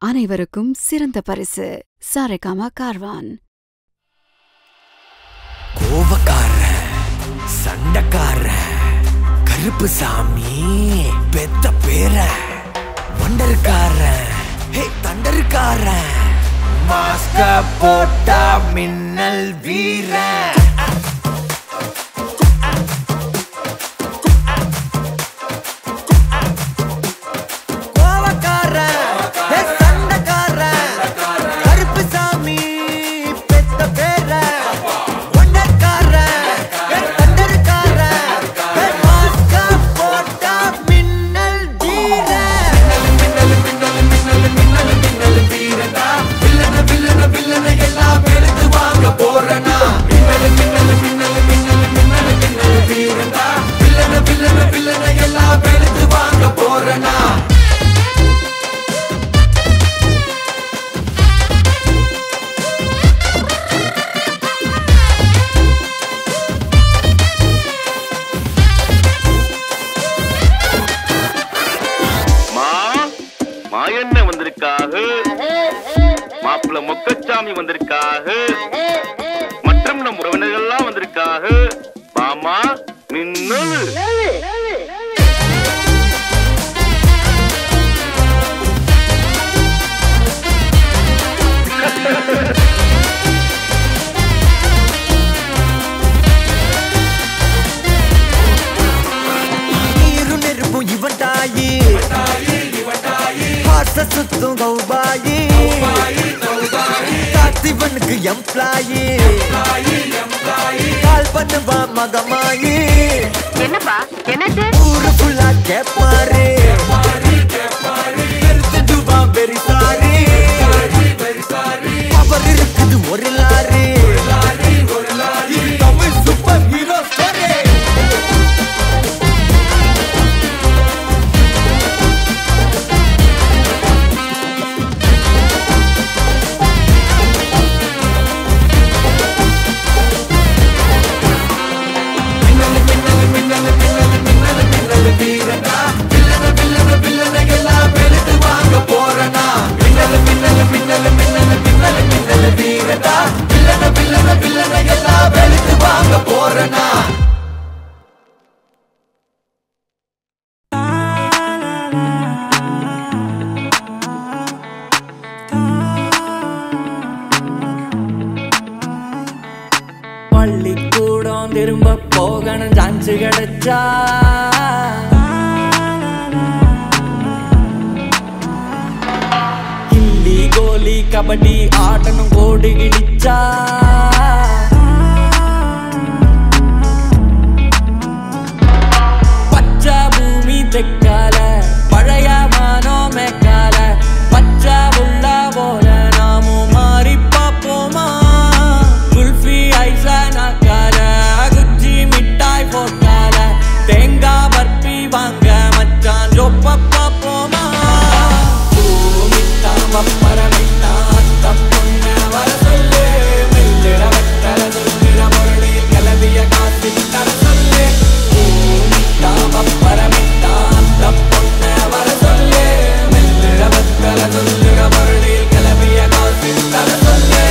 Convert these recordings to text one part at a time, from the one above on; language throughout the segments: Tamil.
அனைவருக்கும் சிறந்த பரிசு சாரேகாமா கார்வான் கோவக்காரன் சண்டைக்காரன் கருப்பு சாமி பெத்த பேர வண்டருக்காரன் ஹே தண்டருக்காரன் மாஸ்க போட்டா மின்னல் வீரன் கோவக்காரன் ஹே சண்டைக்காரன் கருப்பு சாமி பெத்த பேர வண்டர்காரன் தண்டர்காரன் மாஸ்க போட்டா மின்னல் வீரன் மா மாயண்ண வந்திருக்காக மாப்பிள்ள மொக்கச்சாமி வந்திருக்காக மற்றும் நம் உறவினர்கள்லாம் வந்திருக்காக மாமா மின்னல் நீரும் நெருப்பும் இவன் தாயி ஹார்ஸ சுத்தும் கௌபாயி காத்திவனுக்கு எம்ப்ளாயி கால் பண்ணுவா மகமாயி என்னப்பா என்னாச்சு ஊரு ஃபுல்லா கேப்பாரு எடுத்துடுவா வெரி சாரி அவர் இருக்குது ஒரு லாரி இது தமிழ் சூப்பர் ஹீரோ ஸ்டோரி பள்ளிக்கூடம் திரும்ப போகணும் சான்ஸ் கிடைச்சா கில்லி கோலி கபடி ஆட்டணும் கோடி கிழிச்சா பச்சை பூமி தெக்கால பழைய மானோ மேக்கால பச்சை உள்ள போல நாமும் மாறி பார்ப்போமா குல்ஃபி ஐசா நாக்கால குச்சி மிட்டாய் போட்டால தேங்காய் பர்பி வாங்க மச்சான் ஜொப்ப பார்ப்போமா பூமித்தான் வப்பரமித்தான் தப்புன்ன வர சொல்லு மெல்லிட வெட்டர சொல்லிட பொருளில் கிளவிய காசி தர சொல்லு பூமித்தான் வப்பரமித்தான் தப்புன்ன வர சொல்லு மெல்லிட வெட்டர சொல்லிட பொருளில் கிளவிய காசி தர சொல்லு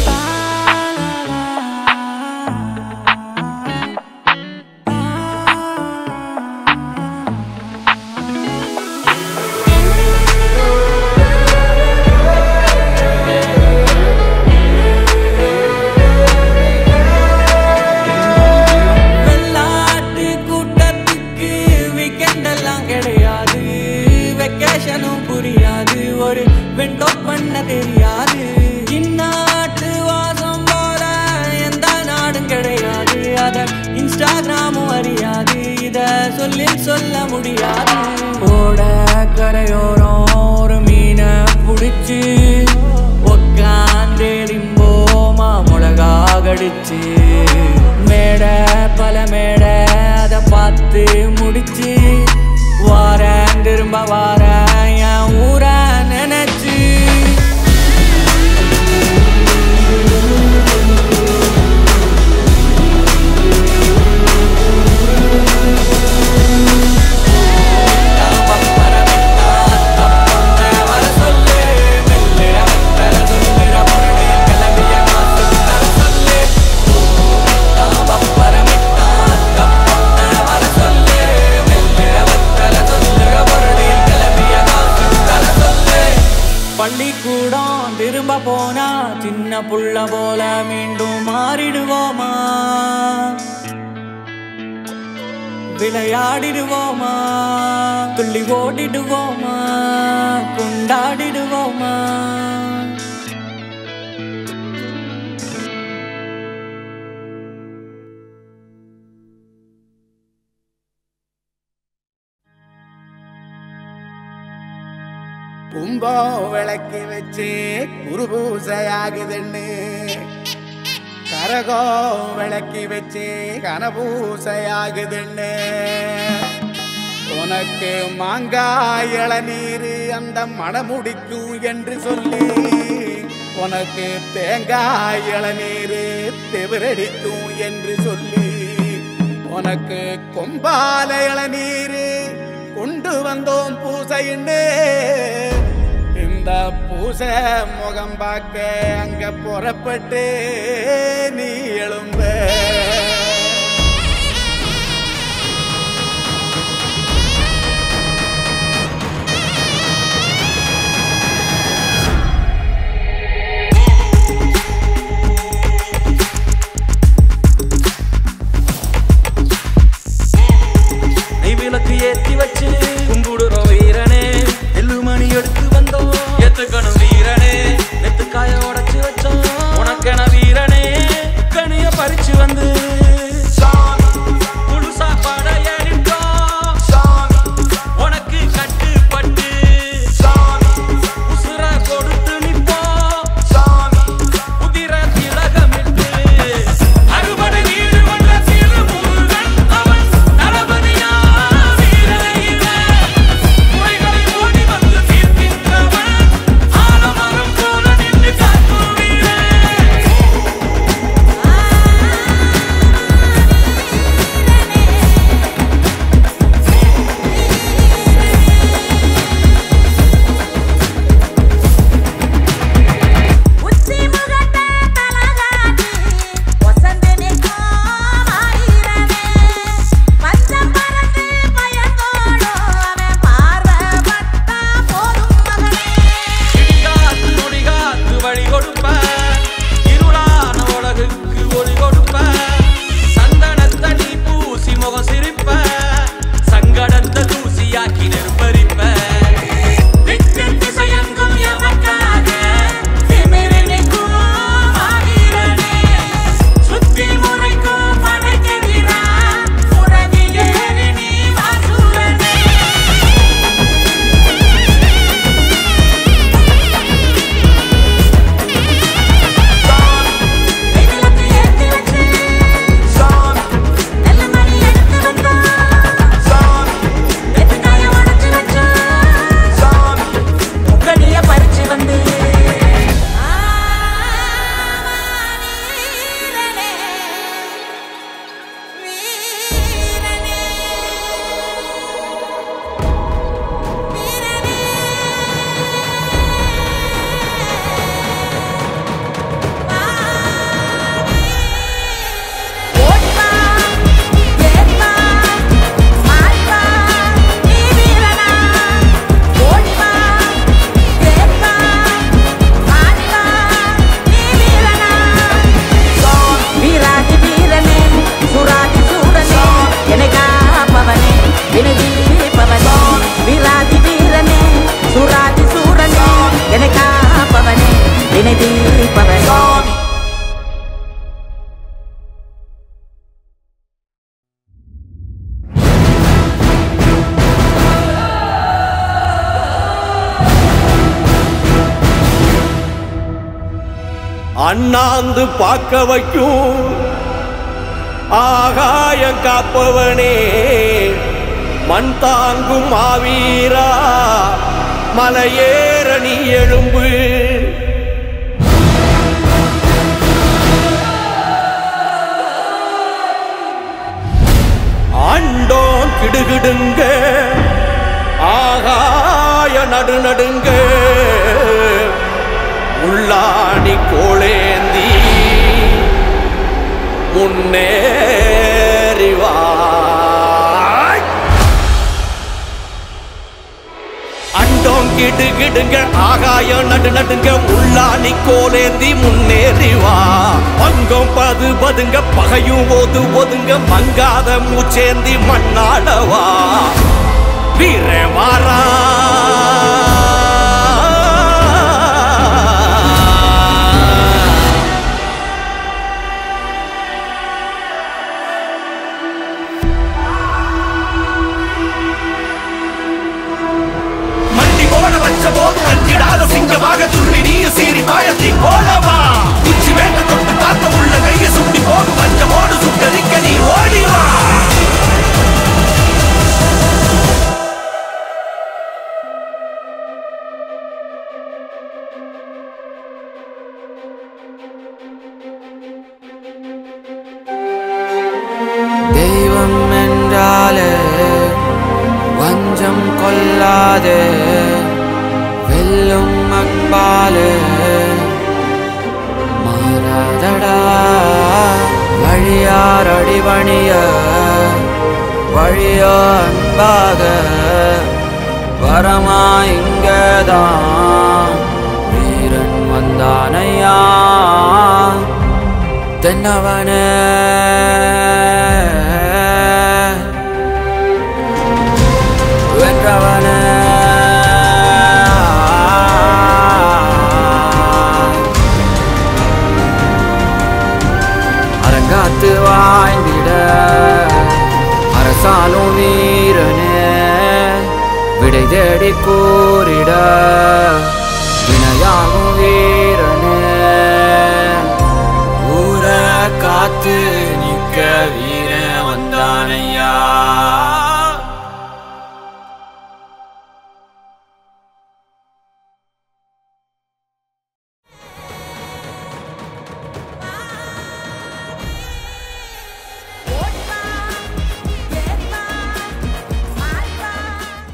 வெள்ளாட்டு கூட்டத்துக்கு வீக்கெண்ட் எல்லாம் கிடையாது வெக்கேஷனும் புரியாது ஒரு வெண்டோ பண்ண தெரியாது இந்நாட்டு வாசம் போல எந்த நாடும் கிடையாது அத இன்ஸ்டாகிராமும் அறியாது இத சொல்லி சொல்ல முடியாது ஓட கரையோரம் ஒரு மீனை புடிச்சு உக்காந்தேரிம்போமா மிளகா கடிச்சு மேடை பல மேடை அதை பார்த்து முடிச்சு வாரேன் திரும்ப வாரேன் என் ஊரை நினைச்சு பரமிட்டா பள்ளிக்கூடம் திரும்ப போனா சின்ன புள்ள போல மீண்டும் மாறிடுவோமா விளையாடிடுவோமா துள்ளி ஓடிடுவோமா கொண்டாடிடுவோமா கும்பம் விளக்கி வச்சு குரு பூசையாகுதுன்னு கரகம் விளக்கி வச்சு கனபூசையாகுதுன்னு உனக்கு மாங்காய் இளநீர் அந்த மணமுடிக்கும் என்று சொல்லி உனக்கு தேங்காய் இளநீர் தெவிரடிக்கும் என்று சொல்லி உனக்கு கொம்பால இளநீர் கொண்டு வந்தோம் பூசைன்னு இந்த பூசை முகம் பார்க்க அங்க புறப்பட்டு நீ எழும்ப நெய் விளக்கு ஏத்தி வச்சு கும்பிடுறோம் வீரனே எள்ளு மணி எடுத்து வந்தோம் எத்துக்கணும் வீரனே நெத்துக்காய உடைச்சு வச்சோம் உனக்கென வீரனே கனிய பறிச்சு வந்து முழு சாப்பாட ஏறிட்டோம் உனக்கு கட்டுப்பட்டு உசுர கொடுத்து நிப்போம் உதிர திலகமிட்டு அறுபடை வீடு வந்த திருமுருகன் அவன் தளபதியா வீரனையிலே குறைகளை ஓடி வந்து தீர்க்கின்றவன் ஆலமரம் போல நின்று காக்கும் வீரன் உச்சி முகட்ட தலகாட்டி வசந்து நிற்கும் ஆயிரமே பஞ்சம் பறந்து பயங்கோடோ அவன் பார்வைப்பட்டா போதும் மகனே இடிகாத்து நொடிகாத்து வழி கொடுப்ப இருளான உலகுக்கு ஒளி கொடுப்ப சந்தனத்தை நீ பூசி முகம் சிரிப்ப சங்கடத்தை தூசியாக்கி நெருப்பரிப்ப திக்கு திசையெங்கும் எமக்காக திமிரு நிற்கும் ஆயிரமே சுத்தி முறைக்கும் படைக்கெதிரா உறவி ஏறி நீ வாசூரனே விளக்கு ஏத்தி வச்சு நல்ல மணி எடுத்து வந்தோம் எத்துக்காய உடைச்சு வச்சோம் முக்கடிய பறிச்சு வந்து வீரனே வீரனே வீரனே ஓடிவா ஏறிவா மாறிவா நீ வீரனா ஓடிவா ஏறிவா மாறிவா நீ வீரனா வீராதி வீரனே சுராதி சூரனே என்னை காப்பவனே வினதீபவனே வீராதி வீரனே சுராதி சூரனே என்னை காப்பவனே வினதீபவனே அண்ணாந்து பார்க்க வைக்கும் ஆகாயம் காப்பவனே மண் தாங்கும் மாவீரா மலையேற நீ எழும்பு ஆண்டோம் கிடுகிடுங்க ஆகாய நடுநடுங்க உள்ளாணி கோளேந்தி முன்னேறி வா அண்டோம் கிடுகிடுங்க ஆகாயம் நடு நடுங்க உள்ளாணி கோலேந்தி முன்னேறி வா பங்கம் பது பதுங்க பகையும் ஓது ஒதுங்க மங்காத மூச்சேந்தி மண்ணாடவா வீர வாரா மண்டி போட வச்ச போது அஞ்சிடாத சிங்கமாக துள்ளி நீ சீறி மாயத்தி போலவா உச்சி வேண்ட தொட்டு பார்த்த உள்ள கையை சுட்டி போகும் பஞ்சமோடு சுட்டரிக்க நீ ஓடிவா தெய்வம் என்றாலே வஞ்சம் கொள்ளாதே வெல்லும் அன்பாலே மாறாதடா வழியார் அடிபணிய வழியோ அன்பாக வரமா இங்கதான் வீரன் வந்தானையா தென்னவனே வென்றவனே அரங்காத்து வாய்ந்திட அரசாலும் வீரனே விடை தேடி கூறிட வினையாகும் வீரனே ஊர காத்து